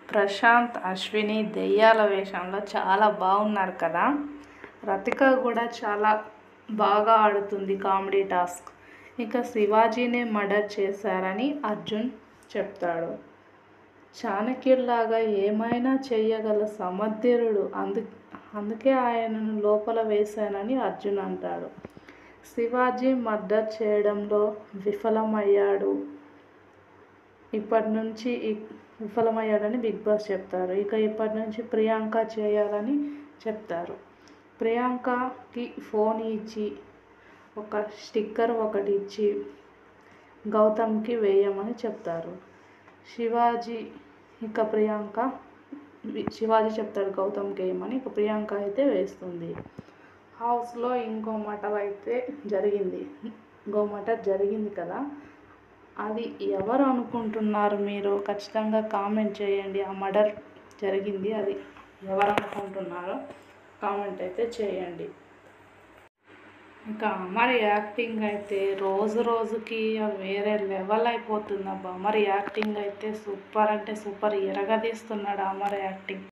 ప్రశాంత్ అశ్విని దెయ్యాల వేషంలో చాలా బాగున్నారు కదా రతిక కూడా చాలా బాగా ఆడుతుంది కామెడీ టాస్క్ ఇక శివాజీనే మర్డర్ చేశారని అర్జున్ చెప్తాడు చాణక్యుల్లాగా ఏమైనా చేయగల సమర్థుడు అందు అందుకే ఆయనను లోపల వేశానని అర్జున్ అంటాడు శివాజీ మర్డర్ చేయడంలో విఫలమయ్యాడు ఇప్పటి నుంచి ఇ- విఫలమయ్యాడని బిగ్ బాస్ చెప్తారు ఇక ఇప్పటి నుంచి ప్రియాంక చేయాలని చెప్తారు ప్రియాంకకి ఫోన్ ఇచ్చి ఒక స్టిక్కర్ ఒకటి ఇచ్చి గౌతమ్కి వేయమని చెప్తారు శివాజీ ఇక ప్రియాంక వి- శివాజీ చెప్తాడు గౌతమ్కి వేయమని ఇక ప్రియాంక అయితే వేస్తుంది హౌస్లో ఇంకో మటర్ అయితే జరిగింది ఇంకో మటర్ జరిగింది కదా అది ఎవరు అనుకుంటున్నారు మీరు ఖచ్చితంగా కామెంట్ చేయండి ఆ మర్డర్ జరిగింది అది ఎవరు అనుకుంటున్నారో కామెంట్ అయితే చేయండి ఇంకా మరి యాక్టింగ్ అయితే రోజు రోజుకి వేరే లెవెల్ అయిపోతుంది అబ్బా మరి యాక్టింగ్ అయితే సూపర్ అంటే సూపర్ ఎరగదీస్తున్నాడు అమర్ యాక్టింగ్